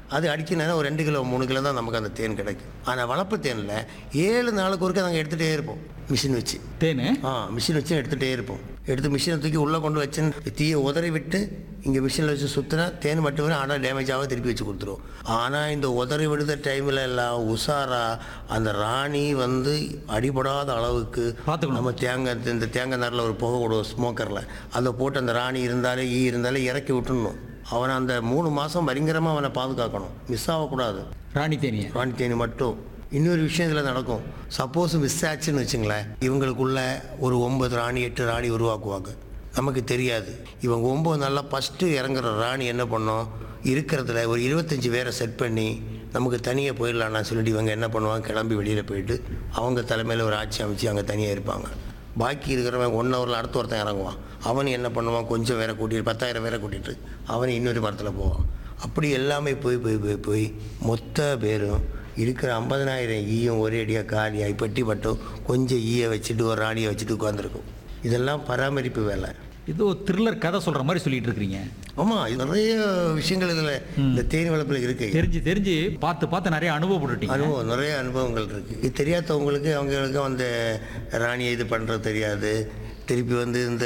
அது அடிக்கணும்னா ஒரு ரெண்டு கிலோ மூணு கிலோ தான் நமக்கு அந்த தேன் கிடைக்கும் ஆனால் வளர்ப்பு தேனில் ஏழு நாளுக்கு ஒருக்க நாங்கள் எடுத்துகிட்டே இருப்போம் மிஷின் வச்சு தேனு ஆ மிஷின் வச்சு எடுத்துகிட்டே இருப்போம் எடுத்து மிஷினை தூக்கி உள்ளே கொண்டு வச்சு தீயை உதறி விட்டு இங்கே மிஷினில் வச்சு சுற்றினா தேன் மட்டும் வரும் ஆனால் டேமேஜ் ஆக திருப்பி வச்சு கொடுத்துரும் ஆனால் இந்த உதறி விடுத டைமில் எல்லாம் உஷாரா அந்த ராணி வந்து அடிபடாத அளவுக்கு பார்த்துக்கணும். நம்ம தேங்காய் இந்த தேங்காய் நாரில் ஒரு புகை விடுவோம் ஸ்மோக்கரில் அதை போட்டு அந்த ராணி இருந்தாலே ஈ இருந்தாலே இறக்கி விட்டுடணும் அவனை அந்த மூணு மாதம் பயங்கரமாக அவனை பாதுகாக்கணும் மிஸ் ஆகக்கூடாது ராணி தேனியை ராணி தேனி மட்டும் இன்னொரு விஷயம் இதில் நடக்கும் சப்போஸ் மிஸ் ஆச்சுன்னு வச்சுங்களேன் இவங்களுக்குள்ள ஒரு ஒன்பது ராணி எட்டு ராணி உருவாக்குவாங்க நமக்கு தெரியாது இவங்க ஒம்பது நாளில் ஃபஸ்ட்டு இறங்குற ராணி என்ன பண்ணோம் இருக்கிறதுல ஒரு இருபத்தஞ்சி பேரை செட் பண்ணி நமக்கு தனியாக போயிடலாம்னா சொல்லிட்டு இவங்க என்ன பண்ணுவாங்க கிளம்பி வெளியில் போயிட்டு அவங்க தலைமையில் ஒரு ஆட்சி அமைச்சு அங்கே தனியாக இருப்பாங்க பாக்கி இருக்கிறவன் ஒன் ஹவரில் அடுத்த ஒருத்தன் இறங்குவான் அவன் என்ன பண்ணுவான் கொஞ்சம் வேற கூட்டிட்டு பத்தாயிரம் பேரை கூட்டிகிட்டு அவன் இன்னொரு மரத்தில் போவான் அப்படி எல்லாமே போய் போய் போய் போய் மொத்த பேரும் இருக்கிற ஐம்பதனாயிரம் ஈயும் ஒரே அடியாக காலியாகி பெட்டி பட்டும் கொஞ்சம் ஈயை வச்சுட்டு ஒரு ராணியை வச்சுட்டு உட்காந்துருக்கும் இதெல்லாம் பராமரிப்பு வேலை ஏதோ த்ரில்லர் கதை சொல்ற மாதிரி சொல்லிட்டு இருக்கிறீங்க ஆமாம் இது நிறைய விஷயங்கள் இதில் இந்த தேனி வளர்ப்பில் இருக்கு தெரிஞ்சு தெரிஞ்சு பார்த்து பார்த்து நிறைய அனுபவப்பட்டுட்டீங்க அனுபவம் நிறைய அனுபவங்கள் இருக்குது இது தெரியாதவங்களுக்கு அவங்களுக்கு அந்த ராணியை இது பண்ணுறது தெரியாது திருப்பி வந்து இந்த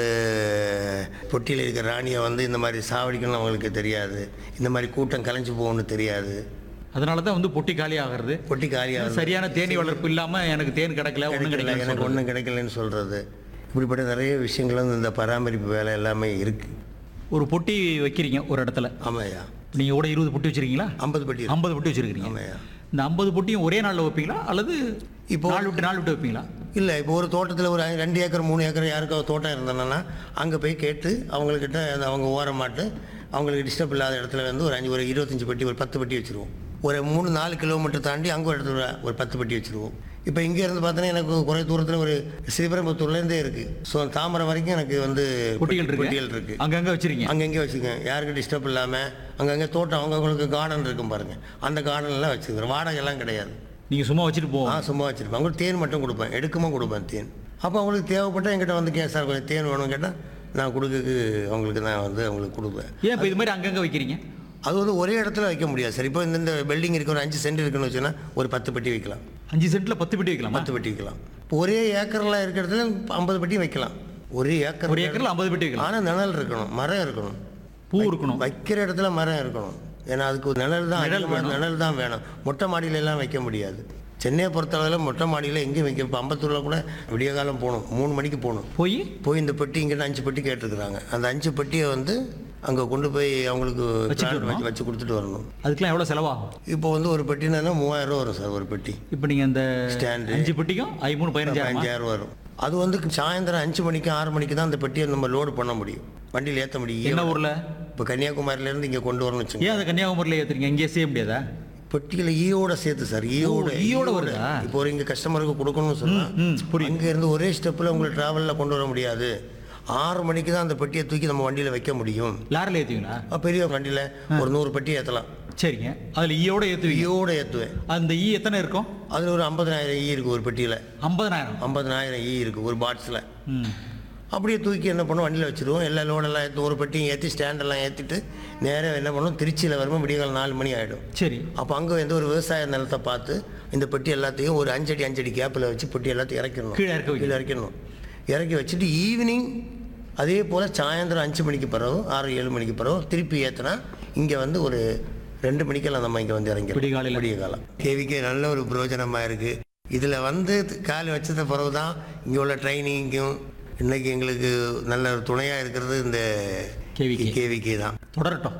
பொட்டியில் இருக்கிற ராணியை வந்து இந்த மாதிரி சாவடிக்கணும் அவங்களுக்கு தெரியாது இந்த மாதிரி கூட்டம் கலைஞ்சு போகணும்னு தெரியாது அதனால தான் வந்து பொட்டி காலி ஆகிறது பொட்டி காலியாக சரியான தேனி வளர்ப்பு இல்லாம எனக்கு தேன் கிடைக்கல ஒன்றும் கிடைக்கல கிடைக்கல எனக்கு ஒன்றும் கிடைக்கலன்னு சொல்கிறது இப்படிப்பட்ட நிறைய விஷயங்கள் வந்து இந்த பராமரிப்பு வேலை எல்லாமே இருக்குது ஒரு பொட்டி வைக்கிறீங்க ஒரு இடத்துல ஆமாய்யா நீங்க கூட இருபது பொட்டி வச்சிருக்கீங்களா ஐம்பது பட்டி இருக்கு. ஐம்பது பொட்டி வச்சிருக்கீங்க ஆமாய்யா இந்த ஐம்பது பொட்டியும் ஒரே நாள்ல வைப்பீங்களா அல்லது இப்போ இப்போ- நாள் விட்டு நாள் விட்டு வைப்பீங்களா இல்லை இப்போ ஒரு தோட்டத்தில் ஒரு ரெண்டு ஏக்கர் மூணு ஏக்கர் யாருக்காவது தோட்டம் இருந்ததுன்னா அங்கே போய் கேட்டு அவங்கக்கிட்ட அந்த அவங்க ஓரமாட்டு அவங்களுக்கு டிஸ்டர்ப் இல்லாத இடத்துல வந்து ஒரு அஞ்சு ஒரு இருபத்தஞ்சி பெட்டி ஒரு பத்து பெட்டி வச்சுருவோம் ஒரு மூணு நாலு கிலோமீட்டர் தாண்டி அங்கே ஒரு இடத்துல ஒரு பத்து பெட்டி வச்சுருவோம் இப்போ இங்கே இருந்து பார்த்தோன்னா எனக்கு குறை தூரத்தில் ஒரு ஸ்ரீபெரும்புத்தூர்லேருந்தே இருக்குது ஸோ தாமரை வரைக்கும் எனக்கு வந்து பொட்டிகள் இருக்கு பொட்டிகள் இருக்குது அங்கங்க வச்சிருக்கீங்க அங்கங்கே வச்சுக்கோங்க யாருக்கும் டிஸ்டர்ப் இல்லாமல் அங்கங்கே தோட்டம் அவங்கவுங்களுக்கு கார்டன் இருக்கும் பாருங்கள் அந்த கார்டன்லாம் வச்சுக்கிறேன் வாடகைலாம் கிடையாது நீங்க சும்மா வச்சுட்டு ஆ போவோம் சும்மா வச்சிருப்பேன் அவங்களுக்கு தேன் மட்டும் கொடுப்பேன் எடுக்கமா கொடுப்பேன் தேன் அப்போ அவங்களுக்கு தேவைப்பட்டால் என்கிட்ட வந்து கே சார் கொஞ்சம் தேன் வேணும்னு கேட்டால் நான் கொடுக்கறதுக்கு அவங்களுக்கு நான் வந்து அவங்களுக்கு கொடுப்பேன் ஏன் இப்போ இது மாதிரி அங்கங்க வைக்கிறீங்க அது வந்து ஒரே இடத்துல வைக்க முடியாது சார் இப்போ இந்த இந்த பில்டிங் இருக்க ஒரு அஞ்சு சென்ட் இருக்குன்னு வச்சுன்னா ஒரு பத்து பெட்டி வைக்கலாம் அஞ்சு சென்ட்ல பத்து பெட்டி வைக்கலாமா பத்து பெட்டி வைக்கலாம் இப்போ ஒரே ஏக்கர்லாம் இருக்கிற இடத்துல ஐம்பது பெட்டி வைக்கலாம் ஒரே ஏக்கர் ஒரு ஏக்கர்ல ஐம்பது பெட்டி வைக்கலாம் ஆனால் நிழல் இருக்கணும் மரம் இருக்கணும் பூ இருக்கணும் வைக்கிற இடத்துல மரம் இருக்கணும் ஏன்னா அதுக்கு ஒரு நிழல் தான் நிழல் அதிகமா நிழல் தான் வேணும் மொட்டை மாடியில எல்லாம் வைக்க முடியாது சென்னையை பொறுத்தளவில் மொட்டை மாடியில் எங்கேயும் வைக்க இப்போ அம்பத்தூரில் கூட விடிய காலம் போகணும் மூணு மணிக்கு போகணும் போய் போய் இந்த பெட்டி இங்கிட்ட அஞ்சு பெட்டி கேட்டிருக்கிறாங்க அந்த அஞ்சு பெட்டியை வந்து அங்கே கொண்டு போய் அவங்களுக்கு வச்சுட்டு plan வரணும். வச்சு வச்சு கொடுத்துட்டு வரணும் அதுக்கெல்லாம் எவ்வளவு செலவாகும் இப்போ வந்து ஒரு பெட்டினா மூவாயிரம் ரூபா வரும் சார் ஒரு பெட்டி இப்போ நீங்க இந்த Stand. அஞ்சு பெட்டிக்கும் ஐ மூணு பதினஞ்சாயிரம் அஞ்சாயிரம் வரும் அது வந்து சாயந்தரம் அஞ்சு மணிக்கு ஆறு மணிக்கு தான் அந்த பெட்டியை நம்ம லோடு பண்ண முடியும் வண்டியில் ஏற்ற என்ன முடியும் ஊர்ல இப்போ கன்னியாகுமரியிலேருந்து இங்கே கொண்டு வரணும்னு வச்சுங்க ஏன் அதை கன்னியாகுமரியில ஏத்துறீங்க இங்கேயே செய்ய முடியாதா பெட்டிகளை ஈயோட சேர்த்து சார் ஈயோட ஓ, ஈயோட வருதா? இப்போ ஒரு இங்கே கஸ்டமருக்கு கொடுக்கணும்னு சொன்னா ம், புரியுது. அங்கே இருந்து ஒரே ஸ்டெப்பில் உங்களுக்கு ட்ராவலில் கொண்டு வர முடியாது ஆறு மணிக்கு தான் அந்த பெட்டியை தூக்கி நம்ம வண்டியில் வைக்க முடியும் லாரில ஏத்துவீங்களா அப்ப பெரிய வண்டியில் ஒரு நூறு பெட்டி ஏற்றலாம் சரிங்க அதுல ஈயோட ஏத்துவீங்க ஈயோட ஏற்றுவேன் அந்த ஈ எத்தனை இருக்கும் அதில் ஒரு ஐம்பதனாயிரம் ஈ இருக்குது ஒரு பெட்டியில் ஐம்பதனாயிரம் ஐம்பதனாயிரம் ஈ இருக்குது ஒரு பாக்ஸில் ம் அப்படியே தூக்கி என்ன பண்ணுவோம் வண்டியில் வச்சுருவோம் எல்லா லோடெல்லாம் ஏற்றி ஒரு பெட்டியும் ஏற்றி ஸ்டாண்டெல்லாம் ஏற்றிட்டு நேராக என்ன பண்ணுவோம் திருச்சியில் வரும்போது விடியகாலம் நாலு மணி ஆகிடும் சரி அப்போ அங்கே வந்து ஒரு விவசாய நிலத்தை பார்த்து இந்த பெட்டி எல்லாத்தையும் ஒரு அஞ்சடி அஞ்சடி கேப்பில் வச்சு பெட்டி எல்லாத்தையும் இறக்கிடணும் கீழே இறக்க வைக்கணும். கீழே இறக்கிடணும் இறக்கி வச்சுட்டு ஈவினிங் அதே போல் சாயந்தரம் அஞ்சு மணிக்கு பிறகு ஆறு ஏழு மணிக்கு பிறகு திருப்பி ஏற்றினா இங்கே வந்து ஒரு ரெண்டு மணிக்கெல்லாம் நம்ம இங்கே வந்து இறங்கி விடியகாலையில. விடிய காலம் கேவிக்கே நல்ல ஒரு பிரயோஜனமாக இருக்குது இதில் வந்து கால் வச்சத பிறகு தான் இங்கே உள்ள ட்ரைனிங்கும் இன்னைக்கு எங்களுக்கு நல்ல ஒரு துணையாக இருக்கிறது இந்த KVK. கேவிகே தான் தொடரட்டும்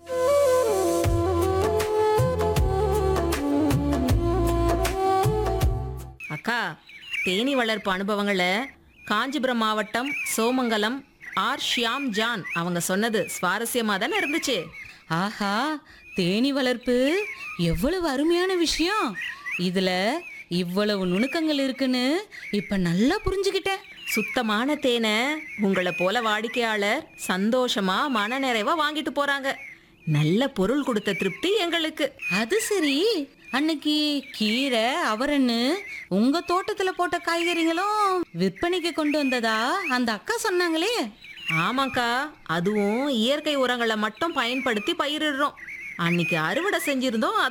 அக்கா தேனி வளர்ப்பு அனுபவங்களை காஞ்சிபுரம் மாவட்டம் சோமங்கலம் ஆர் ஷியாம் ஜான் அவங்க சொன்னது சுவாரஸ்யமா தானே இருந்துச்சு ஆஹா தேனி வளர்ப்பு எவ்வளவு அருமையான விஷயம் இதுல இவ்வளவு நுணுக்கங்கள் இருக்குன்னு இப்ப நல்லா புரிஞ்சுக்கிட்டேன் சுத்தமான தேனை உங்களை போல வாடிக்கையாளர் சந்தோஷமா மனநிறைவா வாங்கிட்டு போறாங்க நல்ல பொருள் கொடுத்த திருப்தி எங்களுக்கு அது சரி அன்னைக்கு கீரை அவரன்னு உங்க தோட்டத்துல போட்ட காய்கறிகளும் விற்பனைக்கு கொண்டு வந்ததா அந்த அக்கா சொன்னாங்களே ஆமாக்கா அதுவும் இயற்கை உரங்களை மட்டும் பயன்படுத்தி பயிரிடுறோம் அன்னைக்கு அறுவடை செஞ்சிருந்தோம்